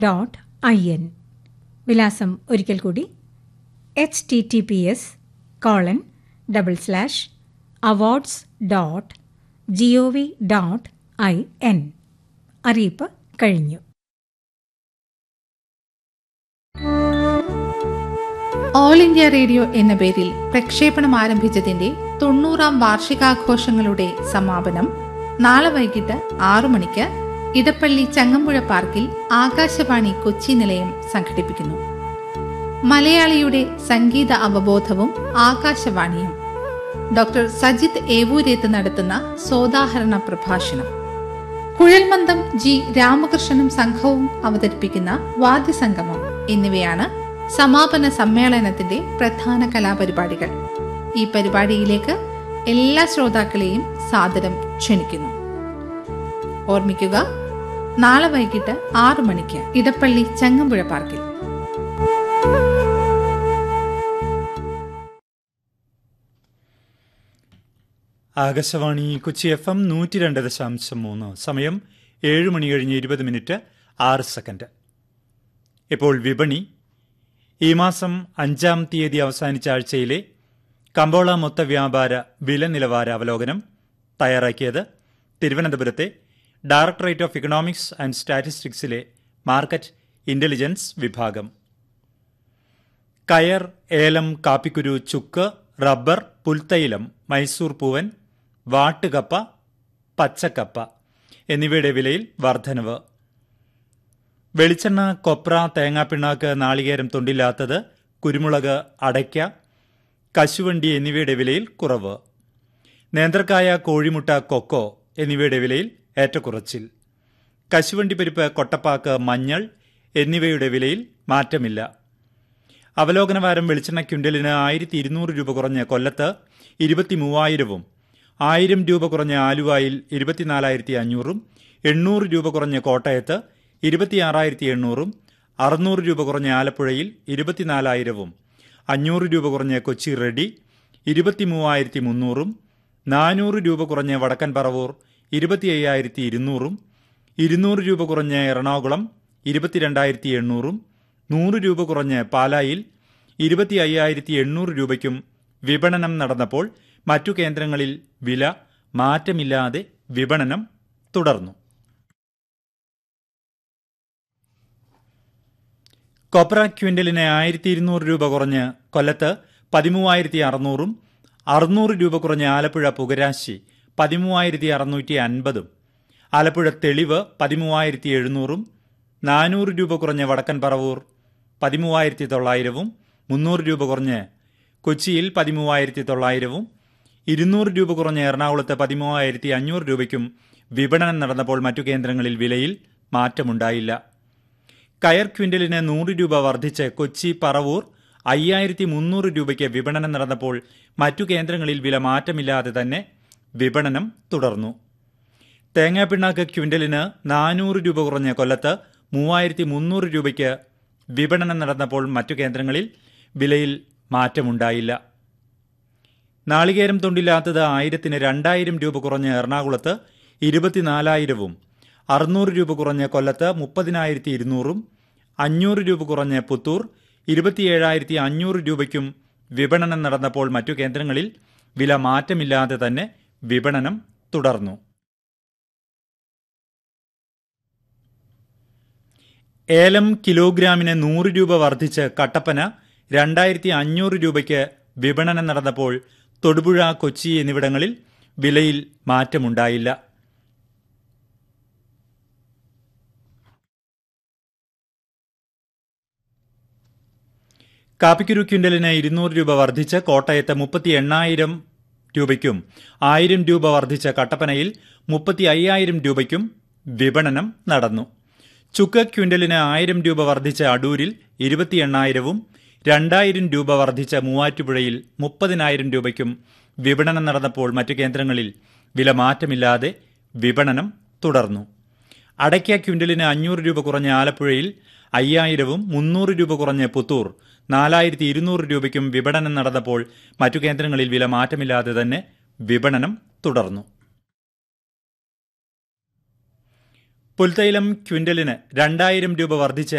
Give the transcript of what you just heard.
dot I N വിലാസം ഒരിക്കൽ കൂടി H T T P S colon double slash awards dot G O V dot I N അറിയിപ്പ് കഴിഞ്ഞു all India radio എന്ന പേരിൽ പ്രക്ഷേപണം ആരംഭിച്ചതിന്റെ തൊണ്ണൂറാം വാർഷികാഘോഷങ്ങളുടെ സമാപനം നാളെ വൈകിട്ട് ആറു മണിക്ക് ഇടപ്പള്ളി ചങ്ങമ്പുഴ പാർക്കിൽ ആകാശവാണി കൊച്ചി നിലയം സംഘടിപ്പിക്കുന്നു മലയാളിയുടെ സംഗീത അവബോധവും ആകാശവാണിയും ഡോക്ടർ സജിത് ഏവൂരേത്ത് നടത്തുന്ന സോദാഹരണ പ്രഭാഷണം കുഴൽമന്ദം ജി രാമകൃഷ്ണനും സംഘവും അവതരിപ്പിക്കുന്ന വാദ്യസംഗമം എന്നിവയാണ് സമാപന സമ്മേളനത്തിന്റെ പ്രധാന കലാപരിപാടികൾ ഈ പരിപാടിയിലേക്ക് എല്ലാ ശ്രോതാക്കളെയും സാദരം ക്ഷണിക്കുന്നു ഓർമ്മിക്കുക നാളെ വൈകിട്ട് ആറു മണിക്ക് ഇടപ്പള്ളി ചങ്ങമ്പുഴ പാർക്കിൽ ആകാശവാണി കൊച്ചി എഫ് എം നൂറ്റി രണ്ട് ദശാംശം മൂന്ന് സമയം ഏഴ് മണി കഴിഞ്ഞ് ഇരുപത് മിനിറ്റ് ആറ് സെക്കൻഡ് ഇപ്പോൾ വിപണി ഈ മാസം അഞ്ചാം തീയതി അവസാനിച്ച ആഴ്ചയിലെ കമ്പോള മൊത്ത വ്യാപാര വില നിലവാര അവലോകനം തയ്യാറാക്കിയത് തിരുവനന്തപുരത്തെ ഡയറക്ടറേറ്റ് ഓഫ് ഇക്കണോമിക്സ് ആൻഡ് സ്റ്റാറ്റിസ്റ്റിക്സിലെ മാർക്കറ്റ് ഇന്റലിജൻസ് വിഭാഗം കയർ ഏലം കാപ്പിക്കുരു ചുക്ക് റബ്ബർ പുൽത്തൈലം മൈസൂർ പൂവൻ വാട്ടുകപ്പ പച്ചക്കപ്പ എന്നിവയുടെ വിലയിൽ വർധനവ് വെളിച്ചെണ്ണ കൊപ്ര തേങ്ങാപ്പിണ്ണാക്ക് നാളികേരം തൊണ്ടില്ലാത്തത് കുരുമുളക് അടയ്ക്ക കശുവണ്ടി എന്നിവയുടെ വിലയിൽ കുറവ് നേന്ത്രക്കായ കോഴിമുട്ട കൊക്കോ എന്നിവയുടെ വിലയിൽ ഏറ്റക്കുറച്ചിൽ കശുവണ്ടി പരിപ്പ് കൊട്ടപ്പാക്ക് മഞ്ഞൾ എന്നിവയുടെ വിലയിൽ മാറ്റമില്ല അവലോകന വാരം വെളിച്ചെണ്ണ ക്വിൻ്റലിന് ആയിരത്തി ഇരുന്നൂറ് രൂപ കുറഞ്ഞ കൊല്ലത്ത് ഇരുപത്തി മൂവായിരവും ആയിരം രൂപ കുറഞ്ഞ ആലുവായിൽ ഇരുപത്തിനാലായിരത്തി അഞ്ഞൂറും എണ്ണൂറ് രൂപ കുറഞ്ഞ കോട്ടയത്ത് ഇരുപത്തിയാറായിരത്തി എണ്ണൂറും അറുന്നൂറ് രൂപ കുറഞ്ഞ ആലപ്പുഴയിൽ ഇരുപത്തിനാലായിരവും അഞ്ഞൂറ് രൂപ കുറഞ്ഞ കൊച്ചി റെഡി ഇരുപത്തി മൂവായിരത്തി മുന്നൂറും നാനൂറ് രൂപ കുറഞ്ഞ വടക്കൻ പറവൂർ ഇരുപത്തി അയ്യായിരത്തി ഇരുന്നൂറും ഇരുന്നൂറ് രൂപ കുറഞ്ഞ എറണാകുളം ഇരുപത്തിരണ്ടായിരത്തി എണ്ണൂറും നൂറ് രൂപ കുറഞ്ഞ് പാലായിൽ ഇരുപത്തി അയ്യായിരത്തി എണ്ണൂറ് രൂപയ്ക്കും വിപണനം നടന്നപ്പോൾ മറ്റു കേന്ദ്രങ്ങളിൽ വില മാറ്റമില്ലാതെ വിപണനം തുടർന്നു കൊപ്ര ക്വിൻ്റലിന് ആയിരത്തി ഇരുന്നൂറ് രൂപ കുറഞ്ഞ് കൊല്ലത്ത് പതിമൂവായിരത്തി അറുന്നൂറും അറുന്നൂറ് രൂപ കുറഞ്ഞ് ആലപ്പുഴ പുകരാശി പതിമൂവായിരത്തി അറുന്നൂറ്റി അൻപതും ആലപ്പുഴ തെളിവ് പതിമൂവായിരത്തി എഴുന്നൂറും നാനൂറ് രൂപ കുറഞ്ഞ് വടക്കൻ പറവൂർ പതിമൂവായിരത്തി തൊള്ളായിരവും മുന്നൂറ് രൂപ കുറഞ്ഞ് കൊച്ചിയിൽ പതിമൂവായിരത്തി തൊള്ളായിരവും ഇരുന്നൂറ് രൂപ കുറഞ്ഞ് എറണാകുളത്ത് പതിമൂവായിരത്തി അഞ്ഞൂറ് രൂപയ്ക്കും വിപണനം നടന്നപ്പോൾ മറ്റു കേന്ദ്രങ്ങളിൽ വിലയിൽ മാറ്റമുണ്ടായില്ല കയർ ക്വിൻ്റലിന് നൂറ് രൂപ വർദ്ധിച്ച് കൊച്ചി പറവൂർ അയ്യായിരത്തി മുന്നൂറ് രൂപയ്ക്ക് വിപണനം നടന്നപ്പോൾ മറ്റു കേന്ദ്രങ്ങളിൽ വില മാറ്റമില്ലാതെ തന്നെ വിപണനം തുടർന്നു തേങ്ങാപ്പിണ്ണാക്ക് ക്വിൻ്റലിന് നാനൂറ് രൂപ കുറഞ്ഞ കൊല്ലത്ത് മൂവായിരത്തി മുന്നൂറ് രൂപയ്ക്ക് വിപണനം നടന്നപ്പോൾ മറ്റു കേന്ദ്രങ്ങളിൽ വിലയിൽ മാറ്റമുണ്ടായില്ല നാളികേരം തൊണ്ടില്ലാത്തത് ആയിരത്തിന് രണ്ടായിരം രൂപ കുറഞ്ഞ എറണാകുളത്ത് ഇരുപത്തിനാലായിരവും അറുന്നൂറ് രൂപ കുറഞ്ഞ കൊല്ലത്ത് മുപ്പതിനായിരത്തി ഇരുന്നൂറും അഞ്ഞൂറ് രൂപ കുറഞ്ഞ പുത്തൂർ ഇരുപത്തിയേഴായിരത്തി അഞ്ഞൂറ് രൂപയ്ക്കും വിപണനം നടന്നപ്പോൾ മറ്റു കേന്ദ്രങ്ങളിൽ വില മാറ്റമില്ലാതെ തന്നെ വിപണനം തുടർന്നു ഏലം കിലോഗ്രാമിന് നൂറ് രൂപ വർദ്ധിച്ച് കട്ടപ്പന രണ്ടായിരത്തി അഞ്ഞൂറ് രൂപയ്ക്ക് വിപണനം നടന്നപ്പോൾ തൊടുപുഴ കൊച്ചി എന്നിവിടങ്ങളിൽ വിലയിൽ മാറ്റമുണ്ടായില്ല കാപ്പിക്കുരു ക്വിൻ്റലിന് ഇരുന്നൂറ് രൂപ വർദ്ധിച്ച് കോട്ടയത്ത് മുപ്പത്തി എണ്ണായിരം രൂപയ്ക്കും ആയിരം രൂപ വർദ്ധിച്ച കട്ടപ്പനയിൽ മുപ്പത്തി അയ്യായിരം രൂപയ്ക്കും വിപണനം നടന്നു ചുക്ക് ക്വിൻ്റലിന് ആയിരം രൂപ വർദ്ധിച്ച അടൂരിൽ ഇരുപത്തി എണ്ണായിരവും രണ്ടായിരം രൂപ വർദ്ധിച്ച മൂവാറ്റുപുഴയിൽ മുപ്പതിനായിരം രൂപയ്ക്കും വിപണനം നടന്നപ്പോൾ മറ്റു കേന്ദ്രങ്ങളിൽ വില മാറ്റമില്ലാതെ വിപണനം തുടർന്നു അടയ്ക്ക ക്വിൻ്റലിന് അഞ്ഞൂറ് രൂപ കുറഞ്ഞ ആലപ്പുഴയിൽ അയ്യായിരവും മുന്നൂറ് രൂപ കുറഞ്ഞ പുത്തൂർ നാലായിരത്തി ഇരുന്നൂറ് രൂപയ്ക്കും വിപണനം നടന്നപ്പോൾ മറ്റു കേന്ദ്രങ്ങളിൽ വില മാറ്റമില്ലാതെ തന്നെ വിപണനം തുടർന്നു പുൽത്തൈലം ക്വിന്റലിന് രണ്ടായിരം രൂപ വർദ്ധിച്ച്